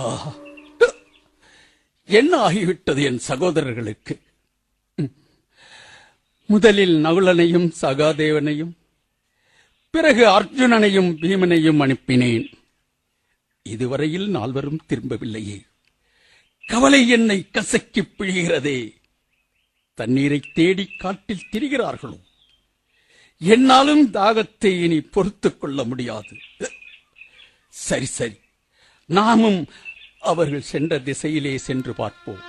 என்ன ஆகிவிட்டது என் சகோதரர்களுக்கு ம். முதலில் நகுலனையும் சகாதேவனையும் பிறகு அர்ஜுனனையும் பீமனையும் அனுப்பினேன் இதுவரையில் நால்வரும் திரும்பவில்லையே கவலை என்னை கசக்கிப் பிழிகிறதே தண்ணீரை தேடி காட்டில் திரிகிறார்களோ என்னாலும் தாகத்தை இனி பொறுத்துக் கொள்ள முடியாது சரி சரி நாமும் அவர்கள் சென்ற திசையிலே சென்று பார்ப்போம்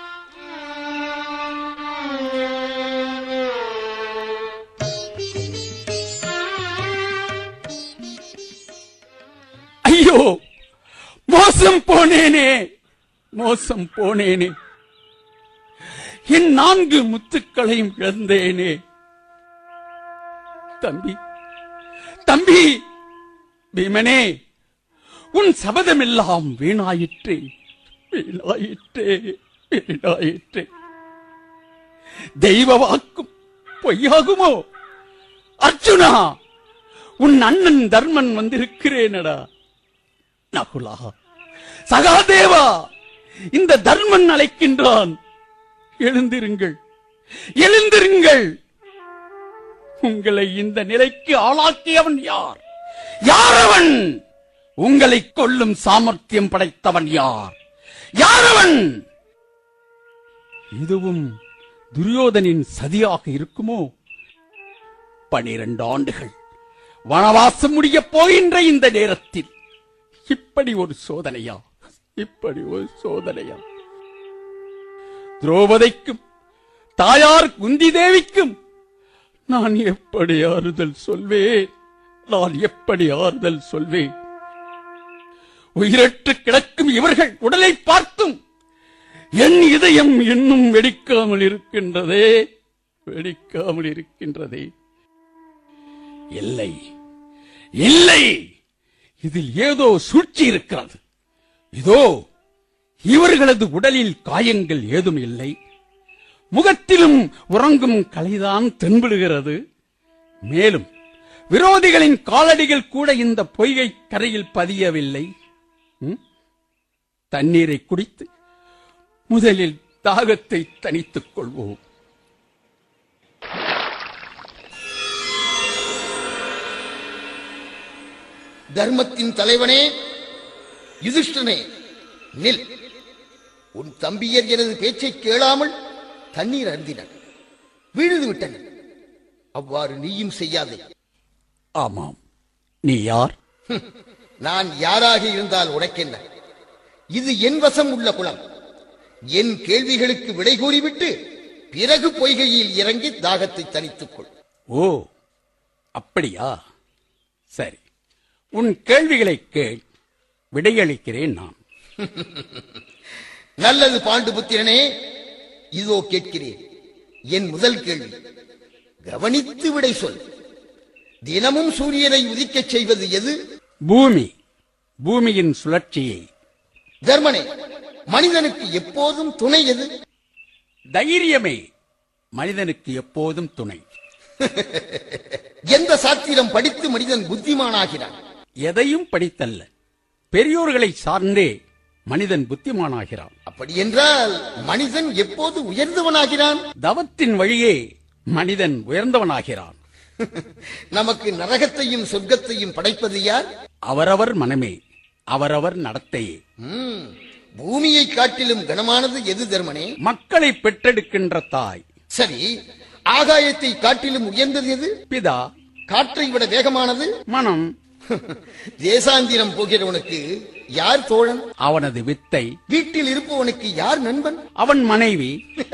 ஐயோ மோசம் போனேனே மோசம் போனேனே என் நான்கு முத்துக்களையும் இழந்தேனே தம்பி தம்பி பீமனே உன் சபதமெல்லாம் வீணாயிற்றே வீணாயிற்றே வீணாயிற்றே தெய்வ வாக்கும் பொய்யாகுமோ அர்ஜுனா உன் அண்ணன் தர்மன் வந்திருக்கிறேனடா நகுலா சகாதேவா இந்த தர்மன் அழைக்கின்றான் எழுந்திருங்கள் எழுந்திருங்கள் உங்களை இந்த நிலைக்கு ஆளாக்கியவன் யார் யார் அவன் உங்களை கொல்லும் சாமர்த்தியம் படைத்தவன் யார் யார் அவன் இதுவும் துரியோதனின் சதியாக இருக்குமோ பனிரெண்டு ஆண்டுகள் வனவாசம் முடியப் போகின்ற இந்த நேரத்தில் இப்படி ஒரு சோதனையா இப்படி ஒரு சோதனையா திரௌபதிக்கும் தாயார் குந்தி தேவிக்கும் நான் எப்படி ஆறுதல் சொல்வேன் நான் எப்படி ஆறுதல் சொல்வேன் உயிரற்று கிடக்கும் இவர்கள் உடலை பார்த்தும் என் இதயம் இன்னும் வெடிக்காமல் இருக்கின்றதே வெடிக்காமல் இருக்கின்றதே இல்லை இல்லை இதில் ஏதோ சூழ்ச்சி இருக்கிறது இதோ இவர்களது உடலில் காயங்கள் ஏதும் இல்லை முகத்திலும் உறங்கும் கலைதான் தென்படுகிறது மேலும் விரோதிகளின் காலடிகள் கூட இந்த பொய்கை கரையில் பதியவில்லை ம்? தண்ணீரை குடித்து முதலில் தாகத்தை தணித்துக் கொள்வோம் தர்மத்தின் தலைவனே யுதிஷ்டனே நில் உன் தம்பியர் எனது பேச்சை கேளாமல் தண்ணீர் அருந்தினர் வீழ்ந்து விட்டனர் அவ்வாறு நீயும் செய்யாதே ஆமாம் நீ யார் நான் யாராக இருந்தால் உனக்கென்ன இது என் வசம் உள்ள குளம் என் கேள்விகளுக்கு விடை கூறிவிட்டு பிறகு பொய்கையில் இறங்கி தாகத்தை தணித்துக் கொள் ஓ அப்படியா சரி உன் கேள்விகளை கேள் விடையளிக்கிறேன் நான் நல்லது பாண்டுபுத்திரனே இதோ கேட்கிறேன் என் முதல் கேள்வி கவனித்து விடை சொல் தினமும் சூரியனை உதிக்கச் செய்வது எது பூமி பூமியின் சுழற்சியை தர்மனே மனிதனுக்கு எப்போதும் துணை எது தைரியமே மனிதனுக்கு எப்போதும் துணை எந்த சாத்திரம் படித்து மனிதன் புத்திமானாகிறான் எதையும் படித்தல்ல பெரியோர்களை சார்ந்தே மனிதன் புத்திமானாகிறான் அப்படி என்றால் மனிதன் எப்போது உயர்ந்தவனாகிறான் தவத்தின் வழியே மனிதன் உயர்ந்தவனாகிறான் நமக்கு நரகத்தையும் சொர்க்கத்தையும் படைப்பது யார் அவரவர் மனமே அவரவர் நடத்தையே ம், பூமியை காட்டிலும் கனமானது எது தர்மனே மக்களை பெற்றெடுக்கின்ற தாய் சரி ஆகாயத்தை காட்டிலும் உயர்ந்தது எது பிதா காற்றை விட வேகமானது மனம் தேசாந்திரம் போகிறவனுக்கு யார் தோழன் அவனது வித்தை வீட்டில் இருப்பவனுக்கு யார் நண்பன் அவன் மனைவி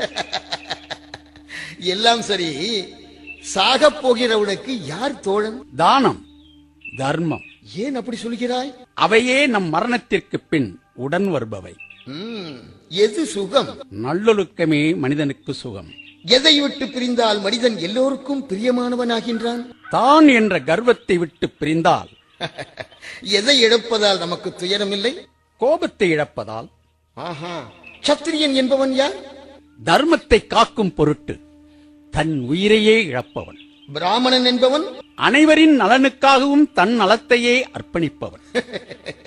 எல்லாம் சரி சாகப் போகிறவனுக்கு யார் தோழன் தானம் தர்மம் ஏன் அப்படி சொல்கிறாய் அவையே நம் மரணத்திற்கு பின் உடன் வருபவை ம், எது சுகம் நல்லொழுக்கமே மனிதனுக்கு சுகம் எதை விட்டு பிரிந்தால் மனிதன் எல்லோருக்கும் பிரியமானவனாகின்றான் தான் என்ற கர்வத்தை விட்டு பிரிந்தால் எதை இழப்பதால் நமக்கு துயரமில்லை கோபத்தை இழப்பதால் ஆஹா சத்திரியன் என்பவன் யார் தர்மத்தை காக்கும் பொருட்டு தன் உயிரையே இழப்பவன் பிராமணன் என்பவன் அனைவரின் நலனுக்காகவும் தன் நலத்தையே அர்ப்பணிப்பவன்